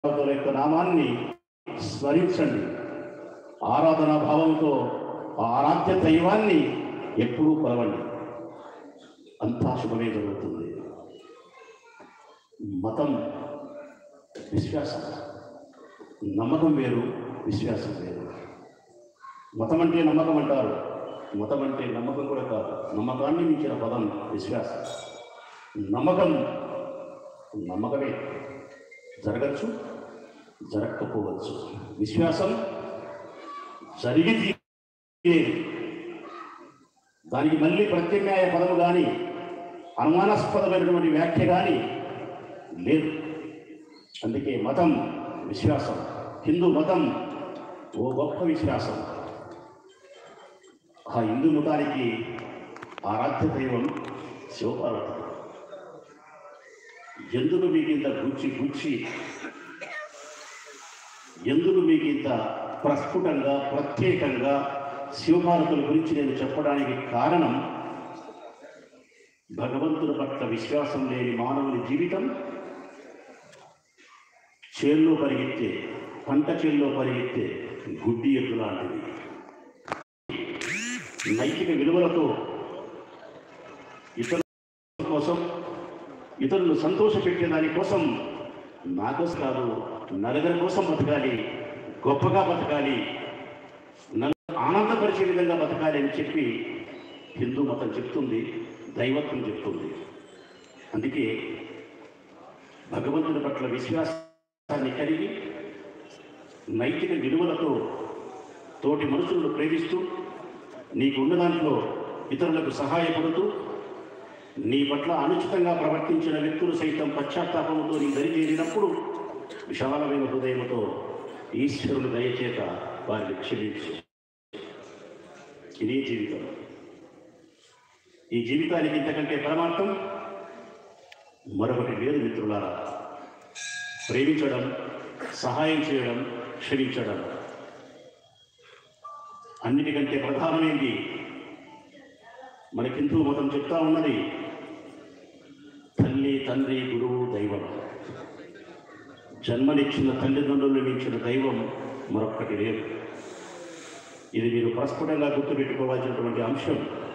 భగవంతుల యొక్క నామాన్ని స్మరించండి ఆరాధనా భావంతో ఆ ఆరాధ్య దైవాన్ని ఎప్పుడూ కొలవండి అంతా శుభమే జరుగుతుంది మతం విశ్వాసం నమ్మకం వేరు విశ్వాసం వేరు మతం అంటే నమ్మకం అంటారు మతం అంటే నమ్మకం కూడా కాదు నమ్మకాన్ని మించిన పదం విశ్వాసం నమ్మకం నమ్మకమే జరగచ్చు జరగకపోవచ్చు విశ్వాసం జరిగి తీరేది దానికి మళ్ళీ ప్రత్యామ్నాయ పదము కానీ అనుమానాస్పదమైనటువంటి వ్యాఖ్య కానీ లేదు అందుకే మతం విశ్వాసం హిందూ మతం ఓ గొప్ప విశ్వాసం ఆ హిందూ మతానికి ఆరాధ్య దైవం శివపార్వతి ఎందుకు మీకు ఇంత గుచ్చి గుచ్చి ఎందుకు మీకు ఇంత ప్రస్ఫుటంగా ప్రత్యేకంగా శివపార్వతుల గురించి నేను చెప్పడానికి కారణం భగవంతుని పట్ల విశ్వాసం లేని మానవుని జీవితం చేల్లో పరిగెత్తే పంట చేల్లో పరిగెత్తే గుడ్డి ఎద్దు లాంటిది నైతిక విలువలతో ఇతరుల కోసం ఇతరులను సంతోషపెట్టే దానికోసం నా కోసం కాదు నలుగురి కోసం బతకాలి గొప్పగా బతకాలి నన్ను ఆనందపరిచే విధంగా బతకాలి అని చెప్పి హిందూ మతం చెప్తుంది దైవత్వం చెప్తుంది అందుకే భగవంతుని పట్ల విశ్వాసాన్ని కలిగి నైతిక విలువలతో తోటి మనుషులను ప్రేమిస్తూ నీకు ఉన్న దాంట్లో ఇతరులకు సహాయపడుతూ నీ పట్ల అనుచితంగా ప్రవర్తించిన వ్యక్తులు సైతం పశ్చాత్తాపంతో నీ దరి చేరినప్పుడు విశాలమైన హృదయంతో ఈశ్వరుని దయచేత వారిని క్షమించు ఇదే జీవితం ఈ జీవితానికి ఇంతకంటే పరమార్థం మరొకటి లేదు మిత్రులారా ప్రేమించడం సహాయం చేయడం క్షమించడం అన్నిటికంటే ప్రధానమైంది మనకి హిందూ మతం చెప్తా ఉన్నది తల్లి తండ్రి గురువు దైవం జన్మనిచ్చిన తల్లిదండ్రులు మించిన దైవం మరొక్కటి లేదు ఇది మీరు ప్రస్ఫుటంగా గుర్తుపెట్టుకోవాల్సినటువంటి అంశం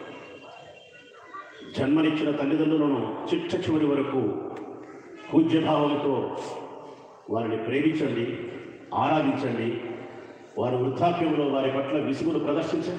జన్మనిచ్చిన తల్లిదండ్రులను చిట్ట చివరి వరకు పూజ్యభావంతో వారిని ప్రేమించండి ఆరాధించండి వారి వృద్ధాప్యంలో వారి పట్ల విసుగును ప్రదర్శించక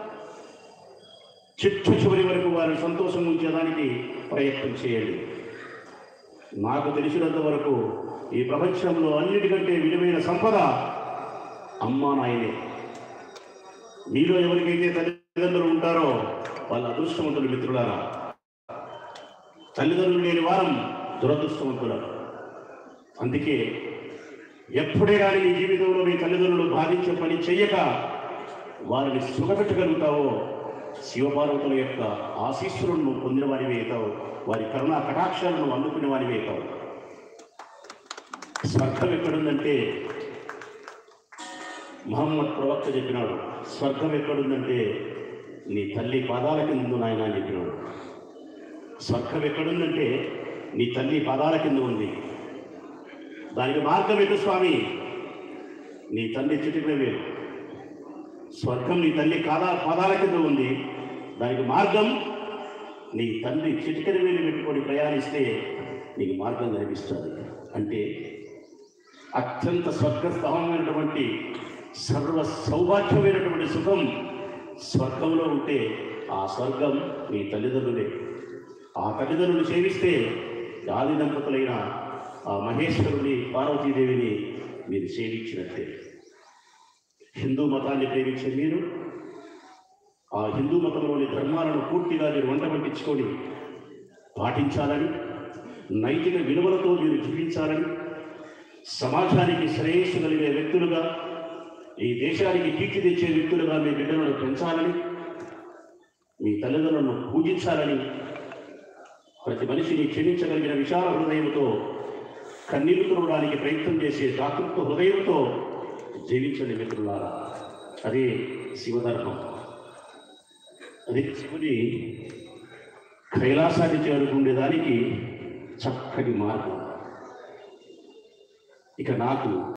చిట్ట చివరి వరకు వారిని సంతోషం ఉంచేదానికి ప్రయత్నం చేయండి నాకు తెలిసినంత వరకు ఈ ప్రపంచంలో అన్నిటికంటే విలువైన సంపద అమ్మా నాయనే మీలో ఎవరికైతే తల్లిదండ్రులు ఉంటారో వాళ్ళ అదృష్టవంతులు మిత్రులారా తల్లిదండ్రులు లేని వారం దురదృష్టవంతులు అందుకే ఎప్పుడే కానీ నీ జీవితంలో మీ తల్లిదండ్రులు బాధించే పని చెయ్యక వారిని సుఖపెట్టగలుగుతావో శివపార్వతుల యొక్క ఆశీస్సులను పొందిన వారివి అవుతావు వారి కరుణా కటాక్షాలను అందుకునే వారివి అవుతావు స్వర్గం ఎక్కడుందంటే మహమ్మద్ ప్రవక్త చెప్పినాడు స్వర్గం ఎక్కడుందంటే నీ తల్లి పాదాల కింద ఉంది నాయన అని చెప్పినాడు స్వర్గం ఎక్కడుందంటే నీ తల్లి పాదాల కింద ఉంది దానికి మార్గం ఎటు స్వామి నీ తల్లి చిటికిన వేరు స్వర్గం నీ తల్లి కాదా పాదాల కింద ఉంది దానికి మార్గం నీ తండ్రి చిటికెన వేలు పెట్టుకొని ప్రయాణిస్తే నీకు మార్గం కనిపిస్తుంది అంటే అత్యంత స్వర్గస్థమైనటువంటి సర్వ సౌభాగ్యమైనటువంటి సుఖం స్వర్గంలో ఉంటే ఆ స్వర్గం నీ తల్లిదండ్రులే ఆ తల్లిదండ్రులు సేవిస్తే ఆది దంపతులైన ఆ మహేశ్వరుని పార్వతీదేవిని మీరు సేవించినట్టే హిందూ మతాన్ని ప్రేమించే మీరు ఆ హిందూ మతంలోని ధర్మాలను పూర్తిగా మీరు వంట పట్టించుకొని పాటించాలని నైతిక విలువలతో మీరు జీవించాలని సమాజానికి శ్రేయస్సు కలిగే వ్యక్తులుగా ఈ దేశానికి కీర్తి తెచ్చే వ్యక్తులుగా మీ బిడ్డలను పెంచాలని మీ తల్లిదండ్రులను పూజించాలని ప్రతి మనిషిని క్షమించగలిగిన విశాల హృదయంతో కన్నీరు తుడవడానికి ప్రయత్నం చేసే దాతృత్వ హృదయంతో జీవించండి మిత్రులారా అదే శివధర్మం అది శివుని కైలాసాన్ని చేరుకునేదానికి చక్కటి మార్గం ఇక నాకు